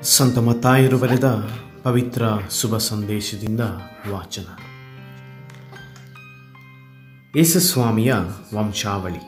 ಸಂತ ಮತ್ತಾಯರು ಬರೆದ ಪವಿತ್ರ ಶುಭ ಸಂದೇಶದಿಂದ ವಾಚನ ಯೇಸುಸ್ವಾಮಿಯ ವಂಶಾವಳಿ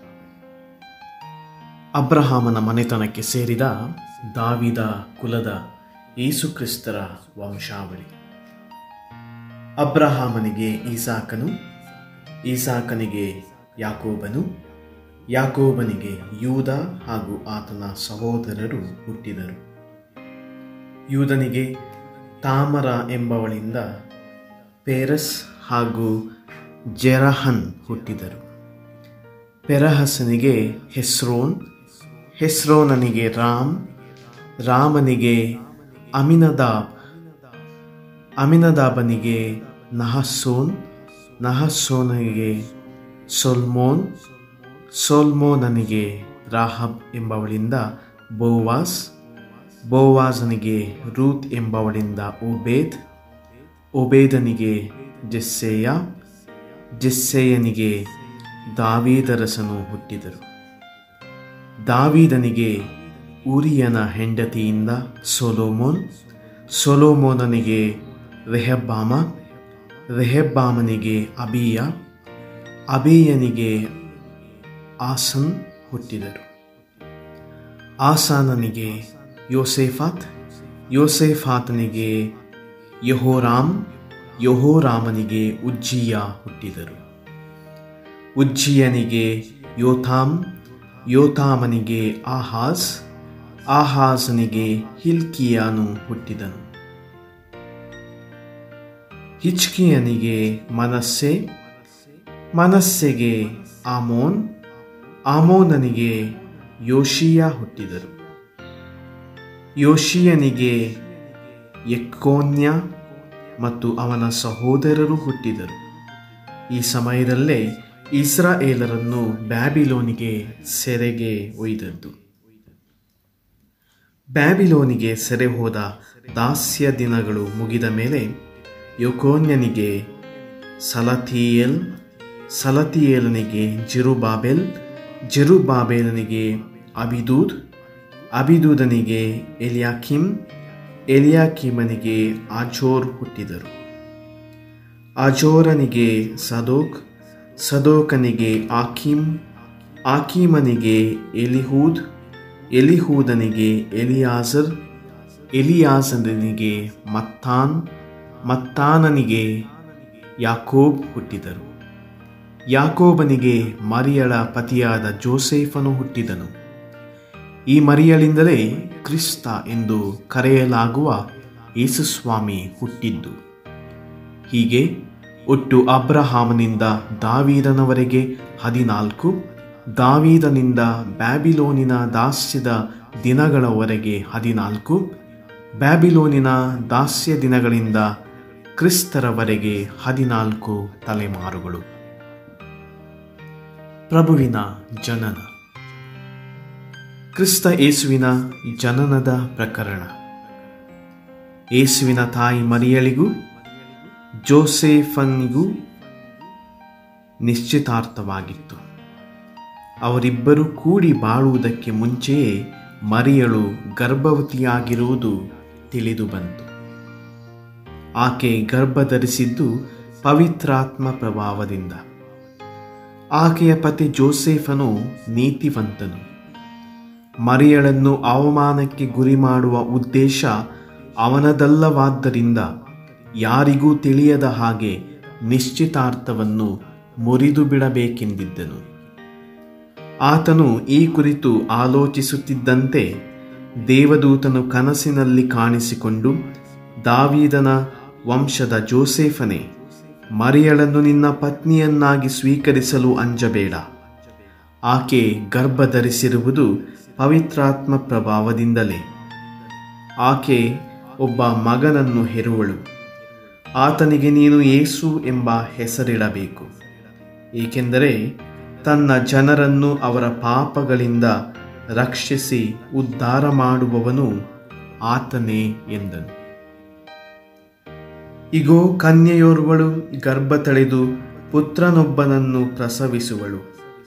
ಅಬ್ರಹಾಮನ ಮನೆತನಕ್ಕೆ ಸೇರಿದ ದಾವಿದ ಕುಲದ ಯೇಸುಕ್ರಿಸ್ತರ ವಂಶಾವಳಿ ಅಬ್ರಹಾಮನಿಗೆ ಈಸಾಕನು ಈಸಾಕನಿಗೆ ಯಾಕೋಬನು ಯಾಕೋಬನಿಗೆ ಯೂದ ಹಾಗೂ ಆತನ ಸಹೋದರರು ಹುಟ್ಟಿದರು ಯೂದನಿಗೆ ತಾಮರ ಎಂಬವಳಿಂದ ಪೇರಸ್ ಹಾಗೂ ಜೆರಹನ್ ಹುಟ್ಟಿದರು ಪೆರಹಸನಿಗೆ ಹೆಸ್ರೋನ್ ಹೆಸ್ರೋನನಿಗೆ ರಾಮ್ ರಾಮನಿಗೆ ಅಮಿನದಾಬ್ ಅಮಿನದಾಬನಿಗೆ ನಹಸೋನ್ ನಹಸೋನಿಗೆ ಸೊಲ್ಮೋನ್ ಸೊಲ್ಮೋನನಿಗೆ ರಾಹಬ್ ಎಂಬವಳಿಂದ ಬೋವಾಸ್ ಬೋವಾಜನಿಗೆ ರೂತ್ ಎಂಬವಳಿಂದ ಓಬೇದ್ ಓಬೇದನಿಗೆ ಜೆಸ್ಸೆಯ ಜೆಸ್ಸೆಯನಿಗೆ ದಾವೀದರಸನು ಹುಟ್ಟಿದರು ದಾವೀದನಿಗೆ ಉರಿಯನ ಹೆಂಡತಿಯಿಂದ ಸೊಲೋಮೋನ್ ಸೊಲೋಮೋನನಿಗೆ ರೆಹಬ್ಬಾಮ ರೆಹಬ್ಬಾಮನಿಗೆ ಅಬೀಯ ಅಬೀಯನಿಗೆ ಆಸನ್ ಹುಟ್ಟಿದರು ಆಸಾನನಿಗೆ ಯೋಸೇಫಾತ್ ಯೋಸೇಫಾತನಿಗೆ ಯಹೋರಾಮ್ ಯಹೋರಾಮನಿಗೆ ಉಜ್ಜಿಯ ಹುಟ್ಟಿದರು ಉಜ್ಜಿಯನಿಗೆ ಯೋಥಾಮ್ ಯೋಥಾಮನಿಗೆ ಆಹಾಸ್ ಆಹಾಸನಿಗೆ ಹಿಲ್ಕಿಯಾನು ಹುಟ್ಟಿದನು ಹಿಚ್ಕಿಯನಿಗೆ ಮನಸ್ಸೆ ಮನಸ್ಸೆಗೆ ಆಮೋನ್ ಆಮೋನನಿಗೆ ಯೋಶಿಯ ಹುಟ್ಟಿದರು ಯೋಶಿಯನಿಗೆ ಎಕ್ಕೋನ್ಯ ಮತ್ತು ಅವನ ಸಹೋದರರು ಹುಟ್ಟಿದರು ಈ ಸಮಯದಲ್ಲೇ ಇಸ್ರಾಯೇಲರನ್ನು ಬ್ಯಾಬಿಲೋನಿಗೆ ಸೆರೆಗೆ ಒಯ್ದದ್ದು ಬ್ಯಾಬಿಲೋನಿಗೆ ಸೆರೆ ಹೋದ ದಾಸ್ಯ ದಿನಗಳು ಮುಗಿದ ಮೇಲೆ ಯೊಕೋನ್ಯನಿಗೆ ಸಲತಿಯೇಲ್ ಸಲತಿಯೇಲನಿಗೆ ಜಿರುಬಾಬೆಲ್ ಜಿರುಬಾಬೆಲನಿಗೆ ಅಬಿದೂದ್ ಅಬಿದೂದನಿಗೆ ಎಲಿಯಾಕಿಮ್ ಎಲಿಯಾಕಿಮನಿಗೆ ಆಜೋರ್ ಹುಟ್ಟಿದರು ಅಜೋರನಿಗೆ ಸದೋಕ್ ಸದೋಕನಿಗೆ ಆಕೀಮ್ ಆಕೀಮನಿಗೆ ಎಲಿಹೂದ್ ಎಲಿಹೂದನಿಗೆ ಎಲಿಯಾಸರ್ ಎಲಿಯಾಸನಿಗೆ ಮತ್ತಾನ್ ಮತ್ತಾನನಿಗೆ ಯಾಕೋಬ್ ಹುಟ್ಟಿದರು ಯಾಕೋಬನಿಗೆ ಮರಿಯಳ ಪತಿಯಾದ ಜೋಸೇಫನು ಹುಟ್ಟಿದನು ಈ ಮರಿಯಳಿಂದಲೇ ಕ್ರಿಸ್ತ ಎಂದು ಕರೆಯಲಾಗುವ ಯೇಸುಸ್ವಾಮಿ ಹುಟ್ಟಿದ್ದು ಹೀಗೆ ಒಟ್ಟು ಅಬ್ರಹಾಮನಿಂದ ದಾವೀದನವರೆಗೆ ಹದಿನಾಲ್ಕು ದಾವೀದನಿಂದ ಬ್ಯಾಬಿಲೋನಿನ ದಾಸ್ಯದ ದಿನಗಳವರೆಗೆ ಹದಿನಾಲ್ಕು ಬ್ಯಾಬಿಲೋನಿನ ದಾಸ್ಯ ದಿನಗಳಿಂದ ಕ್ರಿಸ್ತರವರೆಗೆ ಹದಿನಾಲ್ಕು ತಲೆಮಾರುಗಳು ಪ್ರಭುವಿನ ಜನನ ಕ್ರಿಸ್ತ ಯೇಸುವಿನ ಜನನದ ಪ್ರಕರಣ ಯೇಸುವಿನ ತಾಯಿ ಮರಿಯಳಿಗೂ ಜೋಸೇಫನಿಗೂ ನಿಶ್ಚಿತಾರ್ಥವಾಗಿತ್ತು ಅವರಿಬ್ಬರು ಕೂಡಿ ಬಾಳುವುದಕ್ಕೆ ಮುಂಚೆಯೇ ಮರಿಯಳು ಗರ್ಭವತಿಯಾಗಿರುವುದು ತಿಳಿದು ಬಂತು ಆಕೆ ಗರ್ಭ ಧರಿಸಿದ್ದು ಪವಿತ್ರಾತ್ಮ ಪ್ರಭಾವದಿಂದ ಆಕೆಯ ಪತಿ ಜೋಸೇಫನು ನೀತಿವಂತನು ಮರಿಯಳನ್ನು ಅವಮಾನಕ್ಕೆ ಗುರಿ ಮಾಡುವ ಉದ್ದೇಶ ಅವನದಲ್ಲವಾದ್ದರಿಂದ ಯಾರಿಗೂ ತಿಳಿಯದ ಹಾಗೆ ನಿಶ್ಚಿತಾರ್ಥವನ್ನು ಮುರಿದು ಬಿಡಬೇಕೆಂದಿದ್ದನು ಆತನು ಈ ಕುರಿತು ಆಲೋಚಿಸುತ್ತಿದ್ದಂತೆ ದೇವದೂತನು ಕನಸಿನಲ್ಲಿ ಕಾಣಿಸಿಕೊಂಡು ದಾವೀದನ ವಂಶದ ಜೋಸೇಫನೇ ಮರಿಯಳನ್ನು ನಿನ್ನ ಪತ್ನಿಯನ್ನಾಗಿ ಸ್ವೀಕರಿಸಲು ಅಂಜಬೇಡ ಆಕೆ ಗರ್ಭ ಧರಿಸಿರುವುದು ಪವಿತ್ರಾತ್ಮ ಪ್ರಭಾವದಿಂದಲೇ ಆಕೆ ಒಬ್ಬ ಮಗನನ್ನು ಹೆರುವಳು ಆತನಿಗೆ ನೀನು ಯೇಸು ಎಂಬ ಹೆಸರಿಡಬೇಕು ಏಕೆಂದರೆ ತನ್ನ ಜನರನ್ನು ಅವರ ಪಾಪಗಳಿಂದ ರಕ್ಷಿಸಿ ಉದ್ಧಾರ ಮಾಡುವವನು ಆತನೇ ಎಂದನು ಇಗೋ ಕನ್ಯೆಯೋರ್ವಳು ಗರ್ಭ ತಳೆದು ಪುತ್ರನೊಬ್ಬನನ್ನು ಪ್ರಸವಿಸುವಳು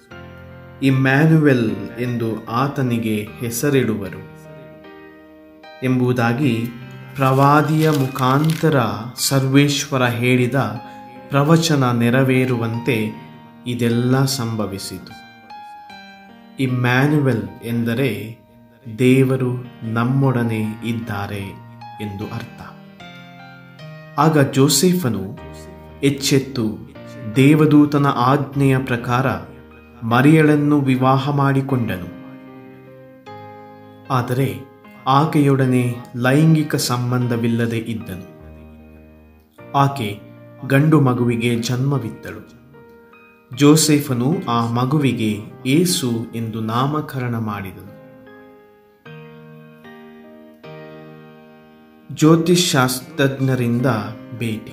ಇಮ್ಯಾನುವೆಲ್ ಎಂದು ಆತನಿಗೆ ಹೆಸರಿಡುವರು ಎಂಬುದಾಗಿ ಪ್ರವಾದಿಯ ಮುಖಾಂತರ ಸರ್ವೇಶ್ವರ ಹೇಳಿದ ಪ್ರವಚನ ನೆರವೇರುವಂತೆ ಇದೆಲ್ಲ ಸಂಭವಿಸಿತು ಇಮ್ಯಾನ್ಯುವೆಲ್ ಎಂದರೆ ದೇವರು ನಮ್ಮೊಡನೆ ಇದ್ದಾರೆ ಎಂದು ಅರ್ಥ ಆಗ ಜೋಸೆಫನು ಎಚ್ಚೆತ್ತು ದೇವದೂತನ ಆಜ್ಞೆಯ ಪ್ರಕಾರ ಮರಿಯಳನ್ನು ವಿವಾಹ ಮಾಡಿಕೊಂಡನು ಆದರೆ ಆಕೆಯೊಡನೆ ಲೈಂಗಿಕ ಸಂಬಂಧವಿಲ್ಲದೆ ಇದ್ದನು ಆಕೆ ಗಂಡು ಮಗುವಿಗೆ ಜನ್ಮವಿತ್ತಳು ಜೋಸೆಫನು ಆ ಮಗುವಿಗೆ ಏಸು ಎಂದು ನಾಮಕರಣ ಮಾಡಿದನು ಜ್ಯೋತಿಷಾಸ್ತ್ರಜ್ಞರಿಂದ ಭೇಟಿ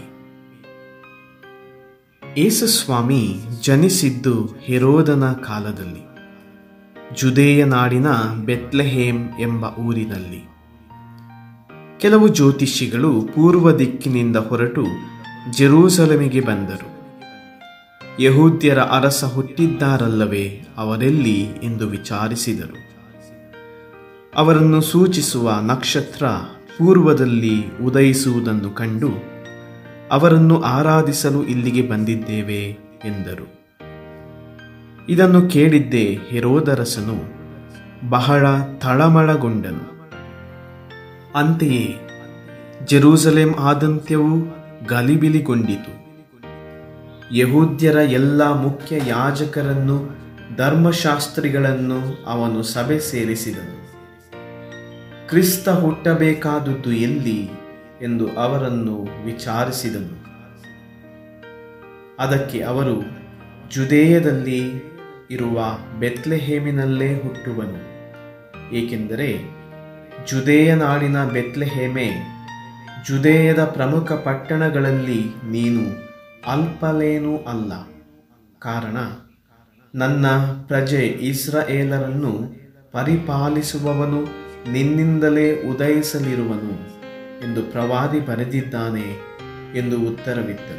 ಏಸುಸ್ವಾಮಿ ಜನಿಸಿದ್ದು ಹೆರೋದನ ಕಾಲದಲ್ಲಿ ಜುದೇಯ ನಾಡಿನ ಬೆತ್ಲೆಹೇಮ್ ಎಂಬ ಊರಿನಲ್ಲಿ ಕೆಲವು ಜ್ಯೋತಿಷಿಗಳು ಪೂರ್ವ ದಿಕ್ಕಿನಿಂದ ಹೊರಟು ಜೆರೂಸಲಮಿಗೆ ಬಂದರು ಯಹೂದ್ಯರ ಅರಸ ಹುಟ್ಟಿದ್ದಾರಲ್ಲವೇ ಅವರೆಲ್ಲಿ ಎಂದು ವಿಚಾರಿಸಿದರು ಅವರನ್ನು ಸೂಚಿಸುವ ನಕ್ಷತ್ರ ಪೂರ್ವದಲ್ಲಿ ಉದಯಿಸುವುದನ್ನು ಕಂಡು ಅವರನ್ನು ಆರಾಧಿಸಲು ಇಲ್ಲಿಗೆ ಬಂದಿದ್ದೇವೆ ಎಂದರು ಇದನ್ನು ಕೇಳಿದ್ದೇ ಹೆರೋದರಸನು ಬಹಳ ತಳಮಳಗೊಂಡನು ಅಂತೆಯೇ ಜೆರೂಸಲೇಂ ಆದಂತ್ಯವೂ ಗಲಿಬಿಲಿಗೊಂಡಿತು ಯಹೂದ್ಯರ ಎಲ್ಲ ಮುಖ್ಯ ಯಾಜಕರನ್ನು ಧರ್ಮಶಾಸ್ತ್ರಿಗಳನ್ನು ಅವನು ಸಭೆ ಸೇರಿಸಿದನು ಕ್ರಿಸ್ತ ಹುಟ್ಟಬೇಕಾದುದು ಎಲ್ಲಿ ಎಂದು ಅವರನ್ನು ವಿಚಾರಿಸಿದನು ಅದಕ್ಕೆ ಅವರು ಜುದೇಯದಲ್ಲಿ ಇರುವ ಬೆತ್ಲೆಹೇಮಿನಲ್ಲೇ ಹುಟ್ಟುವನು ಏಕೆಂದರೆ ಜುದೇಯ ನಾಡಿನ ಬೆತ್ಲೆಹೇಮೆ ಜುದೇಯದ ಪ್ರಮುಖ ಪಟ್ಟಣಗಳಲ್ಲಿ ನೀನು ಅಲ್ಪಲೇನೂ ಅಲ್ಲ ಕಾರಣ ನನ್ನ ಪ್ರಜೆ ಇಸ್ರಾಯೇಲರನ್ನು ಪರಿಪಾಲಿಸುವವನು ನಿನ್ನಿಂದಲೇ ಉದಯಿಸಲಿರುವನು ಎಂದು ಪ್ರವಾದಿ ಬರೆದಿದ್ದಾನೆ ಎಂದು ಉತ್ತರವಿತ್ತರು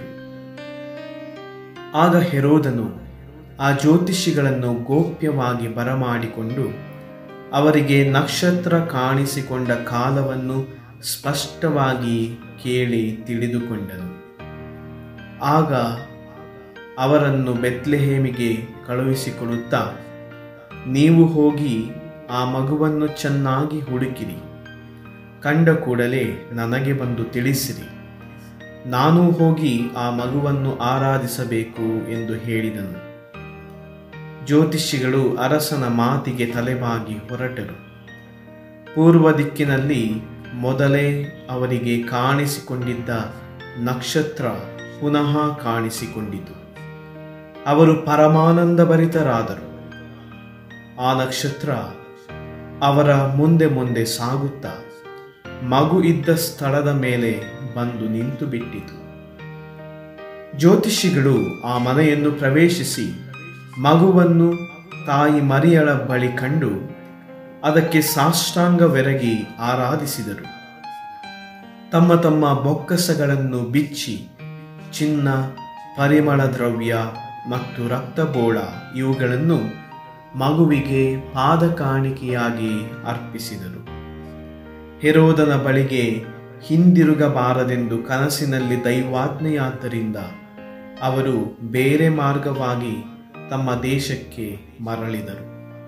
ಆಗ ಹೆರೋದನು ಆ ಜ್ಯೋತಿಷಿಗಳನ್ನು ಗೋಪ್ಯವಾಗಿ ಬರಮಾಡಿಕೊಂಡು ಅವರಿಗೆ ನಕ್ಷತ್ರ ಕಾಣಿಸಿಕೊಂಡ ಕಾಲವನ್ನು ಸ್ಪಷ್ಟವಾಗಿ ಕೇಳಿ ತಿಳಿದುಕೊಂಡನು ಆಗ ಅವರನ್ನು ಬೆತ್ಲೆಹೇಮಿಗೆ ಕಳುಹಿಸಿಕೊಡುತ್ತಾ ನೀವು ಹೋಗಿ ಆ ಮಗುವನ್ನು ಚೆನ್ನಾಗಿ ಹುಡುಕಿರಿ ಕಂಡ ಕೂಡಲೇ ನನಗೆ ಬಂದು ತಿಳಿಸಿರಿ ನಾನು ಹೋಗಿ ಆ ಮಗುವನ್ನು ಆರಾಧಿಸಬೇಕು ಎಂದು ಹೇಳಿದನು ಜ್ಯೋತಿಷಿಗಳು ಅರಸನ ಮಾತಿಗೆ ತಲೆಬಾಗಿ ಹೊರಟರು ಪೂರ್ವ ದಿಕ್ಕಿನಲ್ಲಿ ಮೊದಲೇ ಅವರಿಗೆ ಕಾಣಿಸಿಕೊಂಡಿದ್ದ ನಕ್ಷತ್ರ ಪುನಃ ಕಾಣಿಸಿಕೊಂಡಿತು ಅವರು ಪರಮಾನಂದ ಭರಿತರಾದರು ಆ ನಕ್ಷತ್ರ ಅವರ ಮುಂದೆ ಮುಂದೆ ಸಾಗುತ್ತಾ ಮಗು ಇದ್ದ ಸ್ಥಳದ ಮೇಲೆ ಬಂದು ನಿಂತು ಬಿಟ್ಟಿತು ಜ್ಯೋತಿಷಿಗಳು ಆ ಮನೆಯನ್ನು ಪ್ರವೇಶಿಸಿ ಮಗುವನ್ನು ತಾಯಿ ಮರಿಯಳ ಬಳಿ ಕಂಡು ಅದಕ್ಕೆ ಸಾಷ್ಟಾಂಗವೆರಗಿ ಆರಾಧಿಸಿದರು ತಮ್ಮ ತಮ್ಮ ಬೊಕ್ಕಸಗಳನ್ನು ಬಿಚ್ಚಿ ಚಿನ್ನ ಪರಿಮಳ ದ್ರವ್ಯ ಮತ್ತು ರಕ್ತಬೋಳ ಇವುಗಳನ್ನು ಮಗುವಿಗೆ ಪಾದ ಕಾಣಿಕೆಯಾಗಿ ಅರ್ಪಿಸಿದರು ಹೆರೋದನ ಬಳಿಗೆ ಹಿಂದಿರುಗಬಾರದೆಂದು ಕನಸಿನಲ್ಲಿ ದೈವಾಜ್ಞೆಯಾದ್ದರಿಂದ ಅವರು ಬೇರೆ ಮಾರ್ಗವಾಗಿ ತಮ್ಮ ದೇಶಕ್ಕೆ ಮರಳಿದರು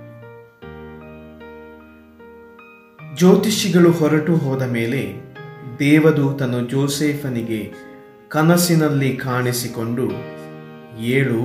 ಜ್ಯೋತಿಷಿಗಳು ಹೊರಟು ಹೋದ ಮೇಲೆ ದೇವದೂತನು ಜೋಸೆಫನಿಗೆ ಕನಸಿನಲ್ಲಿ ಕಾಣಿಸಿಕೊಂಡು ಏಳು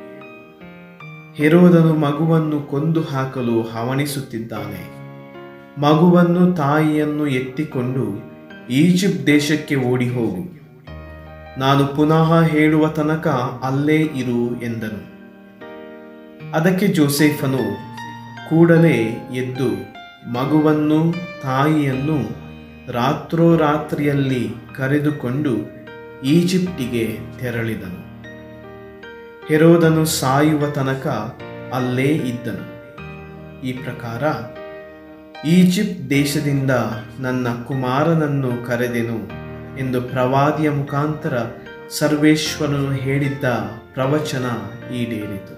ಹೆರೋದನು ಮಗುವನ್ನು ಕೊಂದು ಹಾಕಲು ಹವಣಿಸುತ್ತಿದ್ದಾನೆ ಮಗುವನ್ನು ತಾಯಿಯನ್ನು ಎತ್ತಿಕೊಂಡು ಈಜಿಪ್ಟ್ ದೇಶಕ್ಕೆ ಓಡಿ ಹೋಗು ನಾನು ಪುನಃ ಹೇಳುವ ತನಕ ಅಲ್ಲೇ ಇರು ಎಂದನು ಅದಕ್ಕೆ ಜೋಸೆಫನು ಕೂಡಲೇ ಎದ್ದು ಮಗುವನ್ನು ತಾಯಿಯನ್ನು ರಾತ್ರೋರಾತ್ರಿಯಲ್ಲಿ ಕರೆದುಕೊಂಡು ಈಜಿಪ್ಟಿಗೆ ತೆರಳಿದನು ಹೆರೋದನು ಸಾಯುವ ತನಕ ಅಲ್ಲೇ ಇದ್ದನು ಈ ಪ್ರಕಾರ ಈಜಿಪ್ಟ್ ದೇಶದಿಂದ ನನ್ನ ಕುಮಾರನನ್ನು ಕರೆದೆನು ಎಂದು ಪ್ರವಾದಿಯ ಮುಖಾಂತರ ಸರ್ವೇಶ್ವರನು ಹೇಳಿದ್ದ ಪ್ರವಚನ ಈಡೇರಿತು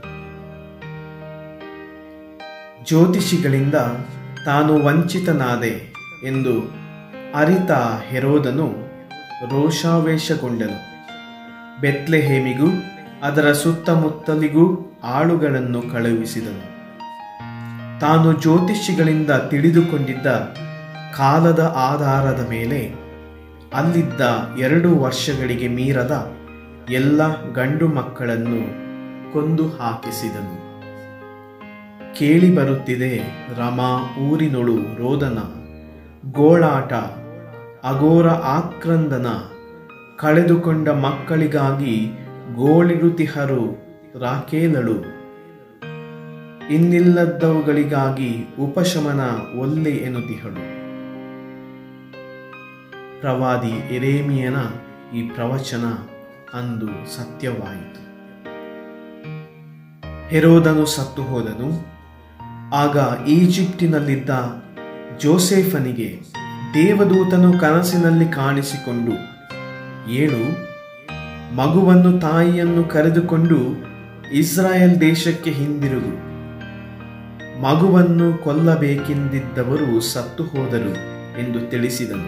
ಜ್ಯೋತಿಷಿಗಳಿಂದ ತಾನು ವಂಚಿತನಾದೆ ಎಂದು ಅರಿತ ಹೆರೋದನು ರೋಷಾವೇಶಗೊಂಡನು ಬೆತ್ಲೆಹೇಮಿಗೂ ಅದರ ಸುತ್ತಮುತ್ತಲಿಗೂ ಆಳುಗಳನ್ನು ಕಳುಹಿಸಿದನು ತಾನು ಜ್ಯೋತಿಷಿಗಳಿಂದ ತಿಳಿದುಕೊಂಡಿದ್ದ ಕಾಲದ ಆಧಾರದ ಮೇಲೆ ಅಲ್ಲಿದ್ದ ಎರಡು ವರ್ಷಗಳಿಗೆ ಮೀರದ ಎಲ್ಲ ಗಂಡು ಮಕ್ಕಳನ್ನು ಕೊಂದು ಹಾಕಿಸಿದನು ಕೇಳಿ ಬರುತ್ತಿದೆ ರಮಾ ಊರಿನೊಳು ರೋದನ ಗೋಳಾಟ ಅಘೋರ ಆಕ್ರಂದನ ಕಳೆದುಕೊಂಡ ಮಕ್ಕಳಿಗಾಗಿ ಗೋಳಿರುತಿಹರು ರಾಕೇಲಳು ಇನ್ನಿಲ್ಲದವುಗಳಿಗಾಗಿ ಉಪಶಮನ ಒಲ್ಲೆ ಎನ್ನುತಿಹಳು ಪ್ರವಾದಿ ಎರೇಮಿಯನ ಈ ಪ್ರವಚನ ಅಂದು ಸತ್ಯವಾಯಿತು ಹೆರೋದನು ಸತ್ತು ಹೋದನು ಆಗ ಈಜಿಪ್ಟಿನಲ್ಲಿದ್ದ ಜೋಸೆಫನಿಗೆ ದೇವದೂತನು ಕನಸಿನಲ್ಲಿ ಕಾಣಿಸಿಕೊಂಡು ಏಳು ಮಗುವನ್ನು ತಾಯಿಯನ್ನು ಕರೆದುಕೊಂಡು ಇಸ್ರಾಯೇಲ್ ದೇಶಕ್ಕೆ ಹಿಂದಿರುಗು ಮಗುವನ್ನು ಕೊಲ್ಲಬೇಕೆಂದಿದ್ದವರು ಸತ್ತು ಹೋದರು ಎಂದು ತಿಳಿಸಿದನು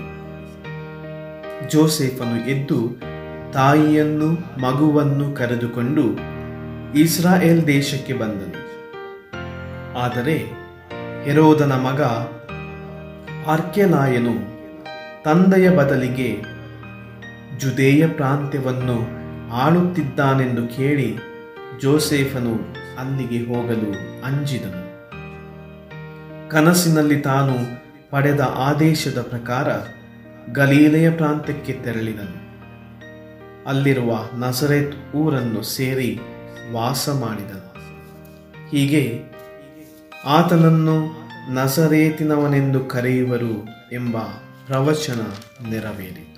ಜೋಸೆಫನು ಎದ್ದು ತಾಯಿಯನ್ನು ಮಗುವನ್ನು ಕರೆದುಕೊಂಡು ಇಸ್ರಾಯೇಲ್ ದೇಶಕ್ಕೆ ಬಂದನು ಆದರೆ ಹೆರೋದನ ಮಗ ಆರ್ಕೆಲಾಯನು ತಂದೆಯ ಬದಲಿಗೆ ಜುದೇಯ ಪ್ರಾಂತ್ಯವನ್ನು ಆಳುತ್ತಿದ್ದಾನೆಂದು ಕೇಳಿ ಜೋಸೆಫನು ಅಲ್ಲಿಗೆ ಹೋಗಲು ಅಂಜಿದನು ಕನಸಿನಲ್ಲಿ ತಾನು ಪಡೆದ ಆದೇಶದ ಪ್ರಕಾರ ಗಲೀಲೆಯ ಪ್ರಾಂತ್ಯಕ್ಕೆ ತೆರಳಿದನು ಅಲ್ಲಿರುವ ನಸರೆತ್ ಊರನ್ನು ಸೇರಿ ವಾಸ ಮಾಡಿದನು ಹೀಗೆ ಆತನನ್ನು ನಸರೇತಿನವನೆಂದು ಕರೆಯುವರು ಎಂಬ ಪ್ರವಚನ ನೆರವೇರಿತು